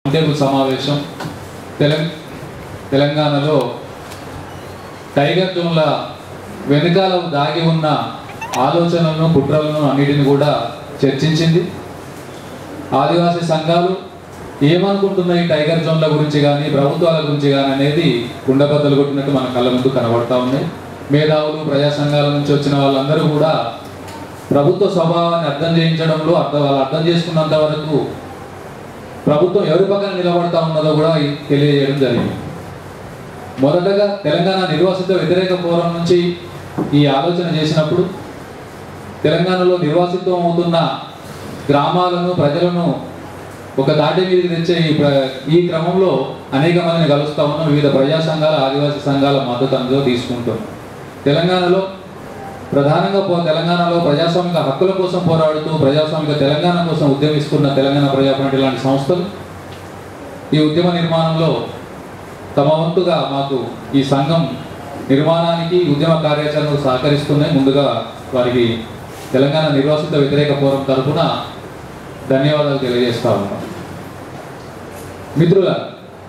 Table సమావేశం తెలంగ తెలంగాణలో tiger జోన్ల వెనుకాల దాగి ఉన్న ఆలోచనలను కుట్రలను అన్నిటిని కూడా చర్చించింది ఆదివాసీ సంఘాలు ఏమనుకుంటున్నాయి టైగర్ జోన్ల గురించి కానీ ప్రభుత్వాల గురించి కానీ అనేది కుండబద్దలు కొట్టినట్టు మన కళ్ళ ముందు కనబడతా ఉన్నాయి మేధావులు ప్రజా సంఘాల నుంచి వచ్చిన వాళ్ళందరూ కూడా ప్రభుత్వ స్వభావాన్ని అర్థం చేయించడంలో అర్థం వాళ్ళు అర్థం చేసుకున్నంత వరకు ప్రభుత్వం ఎవరి పక్కన నిలబడతా ఉన్నదో కూడా తెలియజేయడం జరిగింది మొదటగా తెలంగాణ నిర్వాసిత వ్యతిరేక ఫోరం నుంచి ఈ ఆలోచన చేసినప్పుడు తెలంగాణలో నిర్వాసితం అవుతున్న గ్రామాలను ప్రజలను ఒక దాటి మీదకి తెచ్చే ఈ ప్ర- ఈ క్రమంలో అనేక మందిని కలుస్తా ఉన్నాం వివిధ ప్రజా సంఘాల ఆదివాసీ సంఘాల మద్దతు అందులో తీసుకుంటాం తెలంగాణలో ప్రధానంగా పో తెలంగాణలో ప్రజాస్వామిక హక్కుల కోసం పోరాడుతూ ప్రజాస్వామిక తెలంగాణ కోసం ఉద్యమిస్తున్న తెలంగాణ ప్రజాపార్టీ లాంటి సంస్థలు ఈ ఉద్యమ నిర్మాణంలో తమ వంతుగా మాకు ఈ సంఘం నిర్మాణానికి ఉద్యమ కార్యాచరణకు సహకరిస్తున్నాయి ముందుగా వారికి తెలంగాణ నిర్వాసిత వ్యతిరేక ఫోరం తరఫున ధన్యవాదాలు తెలియజేస్తా ఉన్నాం మిత్రుల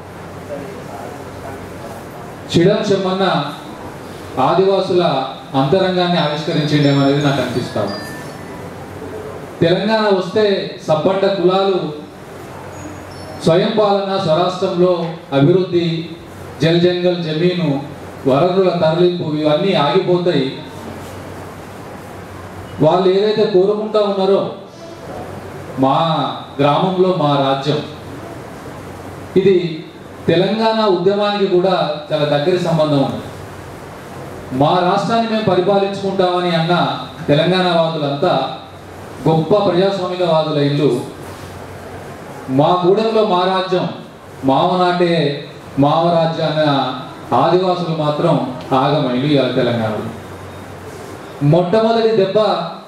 చిడం చెమ్మన్న ఆదివాసుల అంతరంగాన్ని ఆవిష్కరించిండేమనేది నాకు అనిపిస్తా ఉంది. తెలంగాణ వస్తే సబ్బండ కులాలు స్వయం పాలన స్వరాష్ట్రంలో అభివృద్ధి జల్ జంగల్ జమీను వనరుల తరలింపు ఇవన్నీ ఆగిపోతాయి వాళ్ళు ఏదైతే కోరుకుంటా ఉన్నారో మా గ్రామంలో మా రాజ్యం ఇది తెలంగాణ ఉద్యమానికి కూడా చాలా దగ్గర సంబంధం ఉంది మా రాష్ట్రాన్ని మేము పరిపాలించుకుంటామని అన్న తెలంగాణ వాదులంతా గొప్ప ప్రజాస్వామిక వాదుల ఇల్లు మా గూడెంలో మా రాజ్యం మావ నాటే మావ రాజ్యం అన్న ఆదివాసులు మాత్రం ఆగమైలు ఇవాళ తెలంగాణలో మొట్టమొదటి దెబ్బ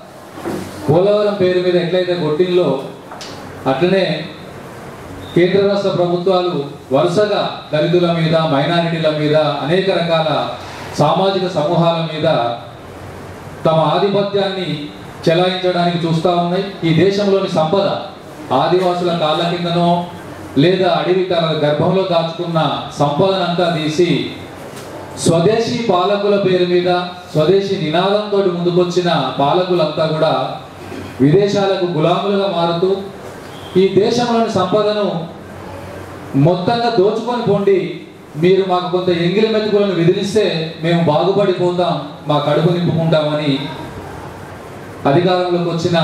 పోలవరం పేరు మీద ఎట్లయితే కొట్టిందో అట్లనే కేంద్ర రాష్ట్ర ప్రభుత్వాలు వరుసగా దళితుల మీద మైనారిటీల మీద అనేక రకాల సామాజిక సమూహాల మీద తమ ఆధిపత్యాన్ని చెలాయించడానికి చూస్తూ ఉన్నాయి ఈ దేశంలోని సంపద ఆదివాసుల కాళ్ళ కిందనో లేదా అడవి తన గర్భంలో దాచుకున్న సంపదనంతా తీసి స్వదేశీ పాలకుల పేరు మీద స్వదేశీ నినాదంతో ముందుకొచ్చిన పాలకులంతా కూడా విదేశాలకు గులాములుగా మారుతూ ఈ దేశంలోని సంపదను మొత్తంగా దోచుకొని పోండి మీరు మాకు కొంత ఎంగిలి మెతుకులను విధిలిస్తే మేము బాగుపడిపోతాం మా కడుపు నింపుకుంటామని అధికారంలోకి వచ్చిన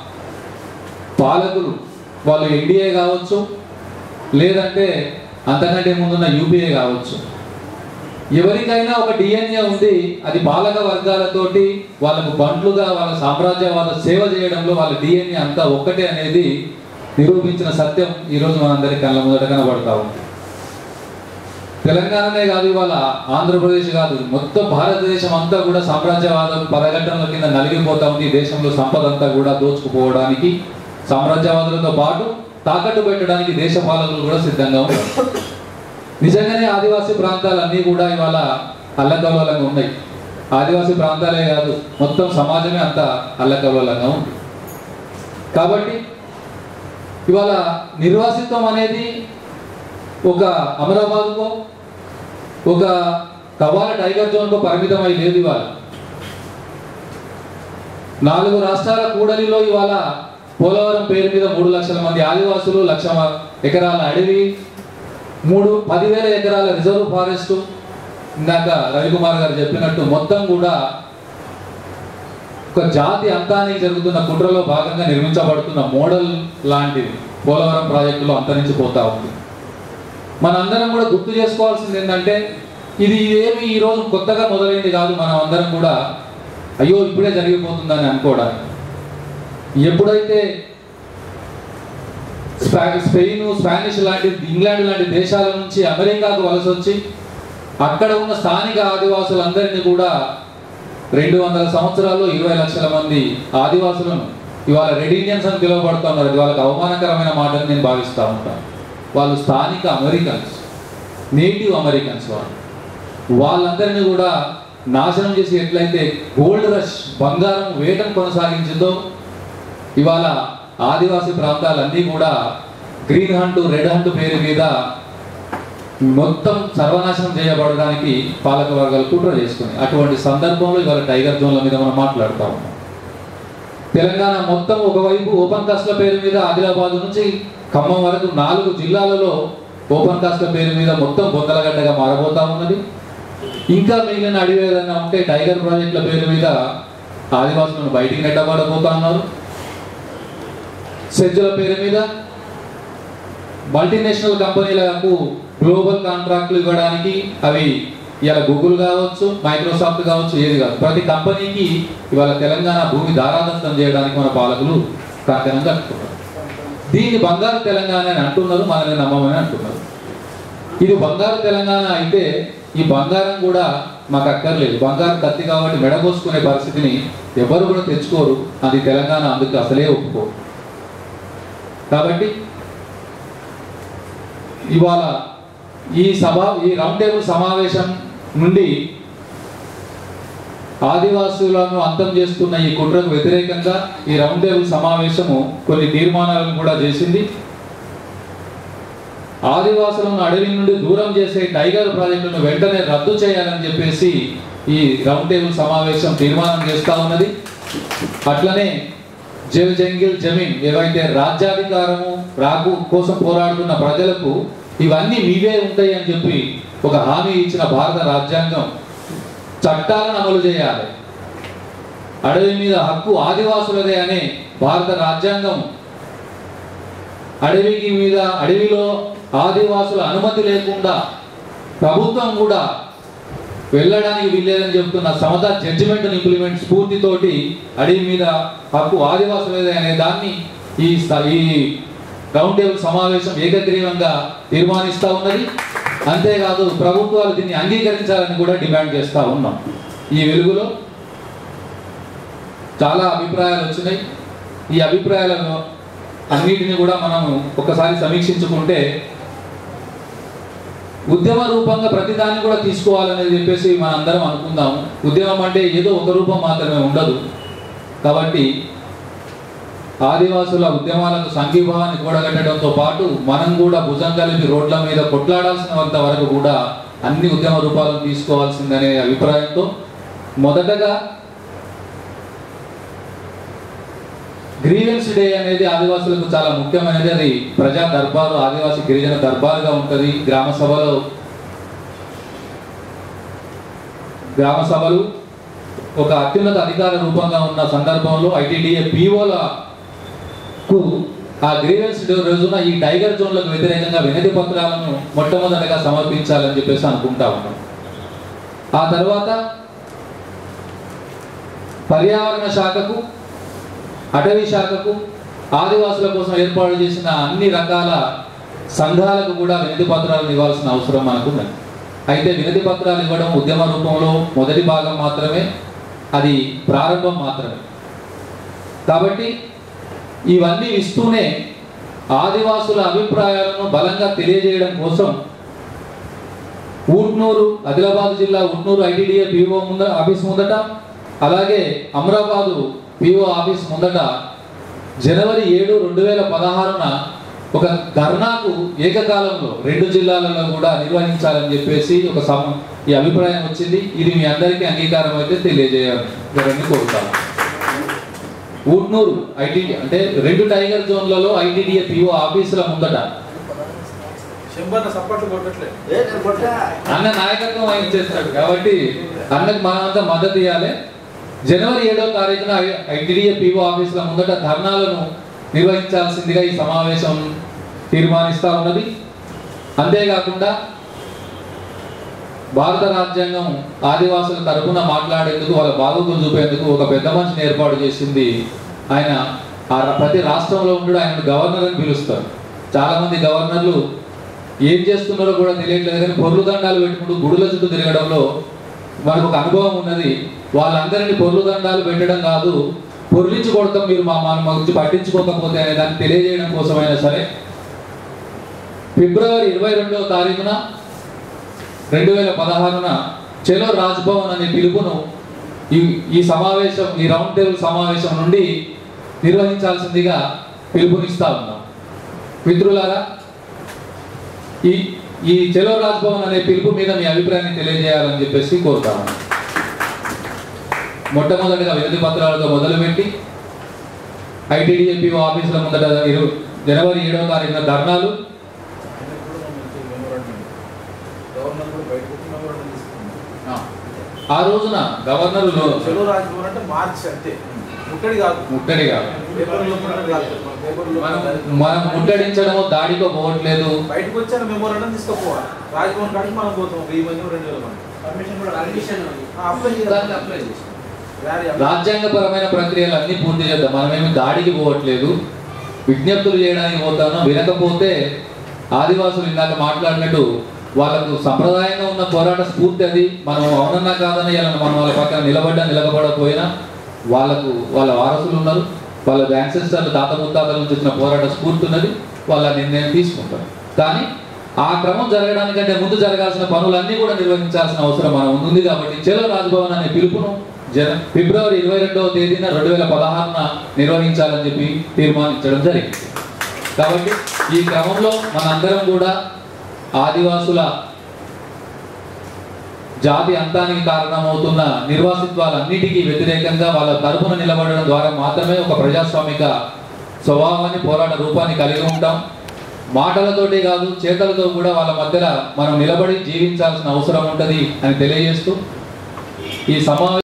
పాలకులు వాళ్ళు ఎన్డీఏ కావచ్చు లేదంటే అంతకంటే ముందున్న యూపీఏ కావచ్చు ఎవరికైనా ఒక డిఎన్ఏ ఉంది అది పాలక వర్గాలతోటి వాళ్ళకు బంట్లుగా వాళ్ళ సామ్రాజ్యవాద సేవ చేయడంలో వాళ్ళ డిఎన్ఏ అంతా ఒక్కటే అనేది నిరూపించిన సత్యం ఈరోజు మనందరి కళ్ళ ముందట కనబడతా ఉంది తెలంగాణనే కాదు ఇవాళ ఆంధ్రప్రదేశ్ కాదు మొత్తం భారతదేశం అంతా కూడా సామ్రాజ్యవాదం పదగట్టంలో కింద నలిగిపోతా ఉంది ఈ దేశంలో సంపద అంతా కూడా దోచుకుపోవడానికి సామ్రాజ్యవాదులతో పాటు తాకట్టు పెట్టడానికి దేశ పాలకులు కూడా సిద్ధంగా ఉన్నారు నిజంగానే ఆదివాసీ ప్రాంతాలన్నీ కూడా ఇవాళ అల్లకల్లోలంగా ఉన్నాయి ఆదివాసీ ప్రాంతాలే కాదు మొత్తం సమాజమే అంత అల్లకల్లోలంగా ఉంది కాబట్టి ఇవాళ నిర్వాసిత్వం అనేది ఒక అమరాబాద్కో ఒక కవాల టైగర్ జోన్కో పరిమితమై లేదు ఇవాళ నాలుగు రాష్ట్రాల కూడలిలో ఇవాళ పోలవరం పేరు మీద మూడు లక్షల మంది ఆదివాసులు లక్ష ఎకరాల అడవి మూడు పదివేల ఎకరాల రిజర్వ్ ఫారెస్ట్ ఇందాక రవికుమార్ గారు చెప్పినట్టు మొత్తం కూడా ఒక జాతి అంతానికి జరుగుతున్న కుట్రలో భాగంగా నిర్మించబడుతున్న మోడల్ లాంటిది పోలవరం ప్రాజెక్టులో అంతరించిపోతా ఉంది మనందరం కూడా గుర్తు చేసుకోవాల్సింది ఏంటంటే ఇది ఏమి ఈ రోజు కొత్తగా మొదలైంది కాదు మనం అందరం కూడా అయ్యో ఇప్పుడే జరిగిపోతుందని అనుకోవడానికి ఎప్పుడైతే స్పా- స్పెయిన్ స్పానిష్ లాంటి ఇంగ్లాండ్ లాంటి దేశాల నుంచి అమెరికాకు వలస వచ్చి అక్కడ ఉన్న స్థానిక ఆదివాసులందరినీ కూడా రెండు వందల సంవత్సరాల్లో ఇరవై లక్షల మంది ఆదివాసులను ఇవాళ రెడ్ ఇండియన్స్ అని పిలువబడుతున్నారు ఇది వాళ్ళకి అవమానకరమైన మాటని నేను భావిస్తూ ఉంటాను వాళ్ళు స్థానిక అమెరికన్స్ నేటివ్ అమెరికన్స్ వాళ్ళు వాళ్ళందరినీ కూడా నాశనం చేసి ఎట్లయితే గోల్డ్ రష్ బంగారం వేటను కొనసాగించిందో ఇవాళ ఆదివాసీ ప్రాంతాలన్నీ కూడా గ్రీన్ హంట్ రెడ్ హంట్ పేరు మీద మొత్తం సర్వనాశనం చేయబడడానికి పాలక వర్గాలు కుట్ర చేసుకుని అటువంటి సందర్భంలో ఇవాళ టైగర్ జోన్ల మీద మనం మాట్లాడుతా ఉన్నాం తెలంగాణ మొత్తం ఒకవైపు ఓపెన్ కాస్ట్ల పేరు మీద ఆదిలాబాద్ నుంచి ఖమ్మం వరకు నాలుగు జిల్లాలలో ఓపెన్ కాస్ట్ల పేరు మీద మొత్తం బొందలగడ్డగా మారబోతా ఉన్నది ఇంకా మిగిలిన అడవి ఏదైనా ఉంటే టైగర్ ప్రాజెక్టుల పేరు మీద ఆదివాసులను బయటికి నెట్టబడబోతా ఉన్నారు సెజ్జుల పేరు మీద మల్టీనేషనల్ కంపెనీలకు గ్లోబల్ కాంట్రాక్ట్లు ఇవ్వడానికి అవి ఇవాళ గూగుల్ కావచ్చు మైక్రోసాఫ్ట్ కావచ్చు ఏది కాదు ప్రతి కంపెనీకి ఇవాళ తెలంగాణ భూమి దారాదత్తం చేయడానికి మన పాలకులు కంకణం కట్టుకున్నారు దీన్ని బంగారు తెలంగాణ అని అంటున్నారు మనల్ని నమ్మమని అంటున్నారు ఇది బంగారు తెలంగాణ అయితే ఈ బంగారం కూడా మాకు అక్కర్లేదు బంగారం కత్తి కాబట్టి మెడకోసుకునే పరిస్థితిని ఎవరు కూడా తెచ్చుకోరు అది తెలంగాణ అందుకు అసలే ఒప్పుకోరు కాబట్టి ఇవాళ ఈ సభ ఈ రౌండ్ టేబుల్ సమావేశం నుండి ఆదివాసులను అంతం చేస్తున్న ఈ కుట్రకు వ్యతిరేకంగా ఈ రౌండ్ టేబుల్ సమావేశము కొన్ని తీర్మానాలను కూడా చేసింది ఆదివాసులను అడవి నుండి దూరం చేసే టైగర్ ప్రాజెక్టును వెంటనే రద్దు చేయాలని చెప్పేసి ఈ రౌండ్ టేబుల్ సమావేశం తీర్మానం చేస్తా ఉన్నది అట్లనే జల్ జంగిల్ జమీన్ ఏవైతే రాజ్యాధికారము రాకు కోసం పోరాడుతున్న ప్రజలకు ఇవన్నీ మీవే ఉంటాయి అని చెప్పి ఒక హామీ ఇచ్చిన భారత రాజ్యాంగం చట్టాలను అమలు చేయాలి అడవి మీద హక్కు ఆదివాసులదే అనే భారత రాజ్యాంగం అడవికి మీద అడవిలో ఆదివాసుల అనుమతి లేకుండా ప్రభుత్వం కూడా వెళ్ళడానికి వీల్లేదని చెప్తున్న సమత జడ్జిమెంట్ ఇంప్లిమెంట్ స్ఫూర్తితోటి అడవి మీద హక్కు ఆదివాసులదే అనే దాన్ని ఈ స- ఈ రౌండ్ టేబుల్ సమావేశం ఏకగ్రీవంగా తీర్మానిస్తా ఉన్నది అంతేకాదు ప్రభుత్వాలు దీన్ని అంగీకరించాలని కూడా డిమాండ్ చేస్తా ఉన్నాం ఈ వెలుగులో చాలా అభిప్రాయాలు వచ్చినాయి ఈ అభిప్రాయాలను అన్నిటిని కూడా మనము ఒకసారి సమీక్షించుకుంటే ఉద్యమ రూపంగా ప్రతిదాన్ని కూడా తీసుకోవాలని చెప్పేసి మనందరం అనుకుందాం ఉద్యమం అంటే ఏదో ఒక రూపం మాత్రమే ఉండదు కాబట్టి ఆదివాసుల ఉద్యమాలకు సంఘీభావాన్ని కూడగట్టడంతో పాటు మనం కూడా భుజం కలిపి రోడ్ల మీద కొట్లాడాల్సినంత వరకు కూడా అన్ని ఉద్యమ రూపాలను తీసుకోవాల్సిందనే అభిప్రాయంతో మొదటగా గ్రీవెన్స్ డే అనేది ఆదివాసులకు చాలా ముఖ్యమైనది అది ప్రజా దర్బారు ఆదివాసి గిరిజన దర్బారుగా ఉంటుంది గ్రామ సభలో గ్రామ సభలు ఒక అత్యున్నత అధికార రూపంగా ఉన్న సందర్భంలో ఐటీడీఏ పీఓలకు ఆ గ్రీవెన్స్ డే రోజున ఈ టైగర్ జోన్లకు వ్యతిరేకంగా వినతి పత్రాలను మొట్టమొదటగా సమర్పించాలని చెప్పేసి అనుకుంటా ఉన్నాం ఆ తర్వాత పర్యావరణ శాఖకు అటవీ శాఖకు ఆదివాసుల కోసం ఏర్పాటు చేసిన అన్ని రకాల సంఘాలకు కూడా వినతి పత్రాలను ఇవ్వాల్సిన అవసరం మనకు ఉన్నది అయితే వినతి పత్రాలు ఇవ్వడం ఉద్యమ రూపంలో మొదటి భాగం మాత్రమే అది ప్రారంభం మాత్రమే కాబట్టి ఇవన్నీ ఇస్తూనే ఆదివాసుల అభిప్రాయాలను బలంగా తెలియజేయడం కోసం ఊట్నూరు ఆదిలాబాద్ జిల్లా ఊట్నూరు ఐటీడీఏ పిఓ ముంద ఆఫీస్ ముందట అలాగే అమరాబాదు పిఓ ఆఫీస్ ముందట జనవరి ఏడు రెండు వేల పదహారున ఒక ధర్నాకు ఏకకాలంలో రెండు జిల్లాలలో కూడా నిర్వహించాలని చెప్పేసి ఒక సమ ఈ అభిప్రాయం వచ్చింది ఇది మీ అందరికీ అంగీకారం అయితే తెలియజేయాలని కోరుతాను ఊట్నూరు ఐటీ అంటే రెండు టైగర్ జోన్లలో ఐటీడీఏ పిఓ ఆఫీసుల ముందట చెంబన్న సప్పట్లు కొట్టట్లేదు ఏ నేను కొట్టా అన్న నాయకత్వం వహించేస్తాడు కాబట్టి అన్నకు మనమంతా మద్దతు ఇవ్వాలి జనవరి ఏడవ తారీఖున ఐటీడీఏ పిఓ ఆఫీసుల ముందట ధర్నాలను నిర్వహించాల్సిందిగా ఈ సమావేశం తీర్మానిస్తా ఉన్నది అంతేకాకుండా భారత రాజ్యాంగం ఆదివాసుల తరపున మాట్లాడేందుకు వాళ్ళ బాగోగులు చూపేందుకు ఒక పెద్ద మనిషిని ఏర్పాటు చేసింది ఆయన ఆ ర- ప్రతి రాష్ట్రంలో ఉండి ఆయన గవర్నర్ అని పిలుస్తారు చాలా మంది గవర్నర్లు ఏం చేస్తున్నారో కూడా తెలియట్లేదు కానీ పొర్లు దండాలు పెట్టుకుంటూ గుడుల చుట్టూ తిరగడంలో మనకు ఒక అనుభవం ఉన్నది వాళ్ళందరినీ పొర్లు దండాలు పెట్టడం కాదు పొర్లించి కొడతాం మీరు మా మా మా గురించి పట్టించుకోకపోతే అనే దాన్ని తెలియజేయడం కోసమైనా సరే ఫిబ్రవరి ఇరవై రెండవ తారీఖున రెండు వేల పదహారున చెలో రాజ్భవన్ అనే పిలుపును ఈ ఈ సమావేశం ఈ రౌండ్ టేబుల్ సమావేశం నుండి నిర్వహించాల్సిందిగా పిలుపునిస్తా ఉన్నాం మిత్రులారా ఈ ఈ చెలో రాజ్భవన్ అనే పిలుపు మీద మీ అభిప్రాయాన్ని తెలియజేయాలని చెప్పేసి కోరుతాము మొట్టమొదటిగా వినతి పత్రాలతో మొదలుపెట్టి ఐటీడీఏపీఓ ఆఫీసుల ముందట ఇరు జనవరి ఏడవ తారీఖున ధర్నాలు గవర్నర్ కూడా బయటకు వచ్చి మెమోరాండం తీసుకున్నాం ఆ రోజున గవర్నర్ చెరువు రాజభవన్ అంటే మార్చ్ అంతే ముట్టడి కాదు ముట్టడి కాదు పేపర్లో ముట్టడి కాదు పేపర్లో మనం మనం ముట్టడించడము దాడికో పోవట్లేదు బయటకు వచ్చాక మెమోరాండం తీసుకుపోవాలి రాజ్భవన్ కాడికి మనం పోతాం వెయ్యి మంది రెండు వేల మంది పర్మిషన్ కూడా పర్మిషన్ అప్లై దానికి అప్లై చేసాం చేయాలి రాజ్యాంగపరమైన ప్రక్రియలు అన్ని పూర్తి చేద్దాం మనమేమి దాడికి పోవట్లేదు విజ్ఞప్తులు చేయడానికి పోతాను వినకపోతే ఆదివాసులు ఇందాక మాట్లాడినట్టు వాళ్ళకు సంప్రదాయంగా ఉన్న పోరాట స్ఫూర్తి అది మనం అవునన్నా కాదని ఇలా మనం వాళ్ళ పక్కన నిలబడ్డా నిలబడకపోయినా వాళ్ళకు వాళ్ళ వారసులు ఉన్నారు వాళ్ళ యాన్సెస్టర్లు తాత ముత్తాతల నుంచి వచ్చిన పోరాట స్ఫూర్తి ఉన్నది వాళ్ళ నిర్ణయం తీసుకుంటారు కానీ ఆ క్రమం జరగడానికంటే ముందు జరగాల్సిన పనులన్నీ కూడా నిర్వహించాల్సిన అవసరం మనం ఉంది కాబట్టి చెలో రాజ్భవన్ అనే పిలుపును జన ఫిబ్రవరి ఇరవై రెండవ తేదీన రెండు వేల పదహారున నిర్వహించాలని చెప్పి తీర్మానించడం జరిగింది కాబట్టి ఈ క్రమంలో మనందరం కూడా ఆదివాసుల జాతి అంతానికి కారణమవుతున్న నిర్వాసిత్వాలన్నిటికీ వ్యతిరేకంగా వాళ్ళ తరపున నిలబడడం ద్వారా మాత్రమే ఒక ప్రజాస్వామిక స్వభావాన్ని పోరాట రూపాన్ని కలిగి ఉంటాం మాటలతోటి కాదు చేతలతో కూడా వాళ్ళ మధ్యలో మనం నిలబడి జీవించాల్సిన అవసరం ఉంటుంది అని తెలియజేస్తూ ఈ సమావేశం